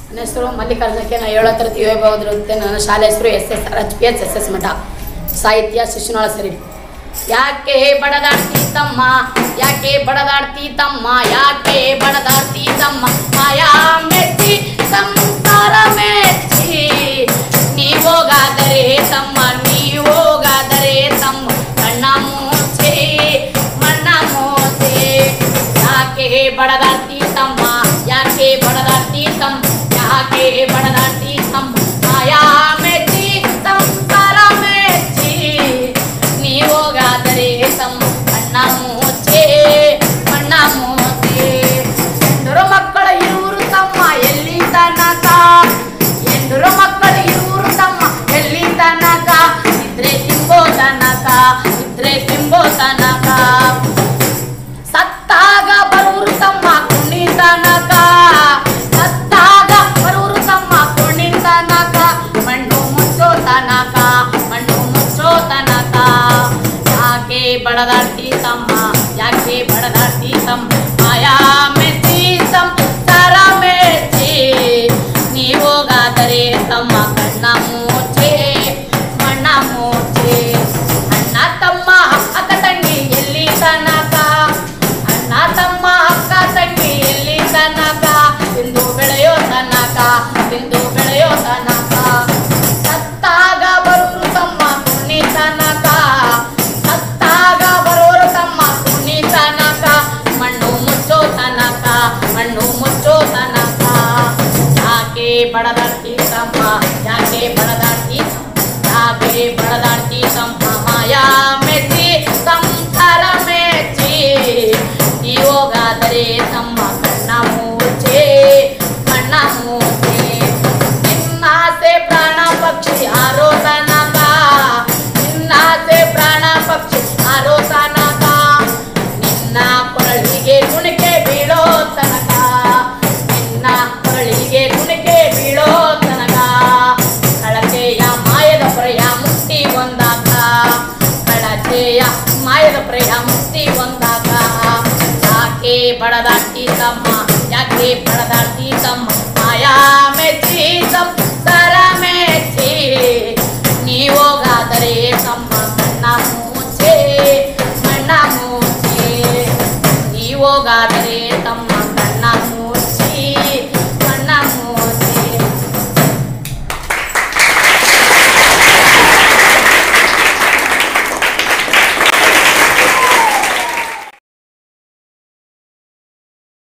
ನನ್ನ ಹೆಸರು ಮಲ್ಲಿಕಾರ್ಜುನಕ್ಕೆ ನಾನು ಏಳೋ ತರಗತಿ ವೈಭವದಿರುತ್ತೆ ನನ್ನ ಶಾಲೆ ಹೆಸರು S S R H P H S S ಮಠ ಸಾಹಿತ್ಯ ಶಿಶುನಾಳ ಸರಿ ಯಾಕೆ ಬಡದಾಡ್ತಿ ತಮ್ಮ ಯಾಕೆ ಬಡದಾಡ್ತಿ ತಮ್ಮ ಯಾಕೆ ಬಡದಾಡ್ತಿ ತಮ್ಮ ಮಾಯಾ ಮೆಚ್ಚಿ ಸಂಸಾರ ಮೆಚ್ಚಿ ನೀವೋಗಾದರೆ ತಮ್ಮ ನೀವೋಗಾದರೆ ತಮ್ಮ ಕಣ್ಣ ಮುಚ್ಚಿ ಮಣ್ಣ ಮೋಸೆ ಯಾಕೆ ಬಡದಾಡ್ತಿ ತಮ್ಮ ಯಾಕೆ ಬಡದಾಡ್ತಿ ತಮ್ಮ ಯಾಕೆ ಬಡದಾಡ್ತಿ ತಮ್ಮ ಮಾಯಾ ಮೆಚ್ಚಿ ಸಂಸಾರ ಮೆಚ್ಚಿ ನೀವೋಗಾದರೆ ತಮ್ಮ ಅಣ್ಣ ಮುಚ್ಚೆ ಮಣ್ಣ ಮೋಸೆ ಎಂದರು ಮಕ್ಕಳ ಇರುವರು ತಮ್ಮ ಎಲ್ಲಿ ತನಕ ಎಂದರು ಮಕ್ಕಳ ಇರುವರು ತಮ್ಮ ಎಲ್ಲಿ ತನಕ ಇದ್ರೆ ತಿಂಬೋ ತನಕ ಇದ್ರೆ ತಿಂಬೋ ತನಕ ಸತ್ತಾಗ ಬರುವರು ತಮ್ಮ ಕುಣಿ ತನಕ ಸತ್ತಾಗ ಬರುವರು ತಮ್ಮ ಕುಣಿ ತನಕ ಮಣ್ಣು ಮುಚ್ಚೋ ತನಕ ಮಣ್ಣು ಮುಚ್ಚೋ ತನಕ ಯಾಕೆ ಬಡದಾಡ್ತಿ ತಮ್ಮ ಯಾಕೆ ಬಡದಾಡ್ತಿ ತಮ್ಮ ಮಾಯಾ ಮೆಚ್ಚಿ ಸಂಸಾರ ಮೆಚ್ಚಿ ನೀವೋಗಾದರೆ ತಮ್ಮ ಕಣ್ಣ ಮುಚ್ಚೆ ಮಣ್ಣ ಮುಚ್ಚೆ ಅಣ್ಣ ತಮ್ಮ ಅಕ್ಕ ತಂಗಿ ಎಲ್ಲಿ ತನಕ ಅಣ್ಣ ತಮ್ಮ ಅಕ್ಕ ತಂಗಿ ಎಲ್ಲಿ ತನಕ ತಿಂದು ಬೆಳೆಯೋ ತನಕ ತಿಂದು ಬೆಳೆಯೋ ತನಕ ಸತ್ತಾಗ ಬರೋರು ತಮ್ಮ ಕುಣಿ ತನಕ ಸತ್ತಾಗ ಬರೋರು ತಮ್ಮ ಕುಣಿ ತನಕ ಮಣ್ಣು ಮುಚ್ಚೋ ತನಕ ಮಣ್ಣು ಮುಚ್ಚೋ ತನಕ ಯಾಕೆ ಬಡದಾಡ್ತಿ ತಮ್ಮ ಯಾಕೆ ಬಡದಾಡ್ತಿ ಯಾಕೆ ಬಡದಾಡ್ತಿ ತಮ್ಮ ಮಾಯಾ ಮೆಚ್ಚಿ ಸಂಸಾರ ಮೆಚ್ಚಿ ನೀವೋಗಾದರೆ ತಮ್ಮ ಕಣ್ಣ ಮೂಚೆ ಕಣ್ಣ ಮೂಚೆ ನಿನ್ನಾಸೆ ಪ್ರಾಣ ಪಕ್ಷಿ ಆರೋ ತನಕ ನಿನ್ನಾಸೆ ಪ್ರಾಣ ಪಕ್ಷಿ ಆರೋ ತನಕ ನಿನ್ನ ಕೊರಳಿಗೆ ಕುಣಿಕೆ ಬೀಳೋ ತನಕ ನಿನ್ನ ಕೊರಳಿಗೆ ಕುಣಿಕೆ ಬೀಳೋ ತನಕ ಕಳಚೆಯ ಮಾಯದ ಪ್ರಯ ಮುಕ್ತಿ ಒಂದಾಗ ಕಳಚೆಯ ಮಾಯದ ಪ್ರಯ ಮುಕ್ತಿ ಒಂದಾಗ ಯಾಕೆ ಬಡದಾಡ್ತಿ ತಮ್ಮ ಯಾಕೆ ಬಡದಾಡ್ತಿ ತಮ್ಮ ಮಾಯಾ ಮೆಚ್ಚಿ ಸಂಸಾರ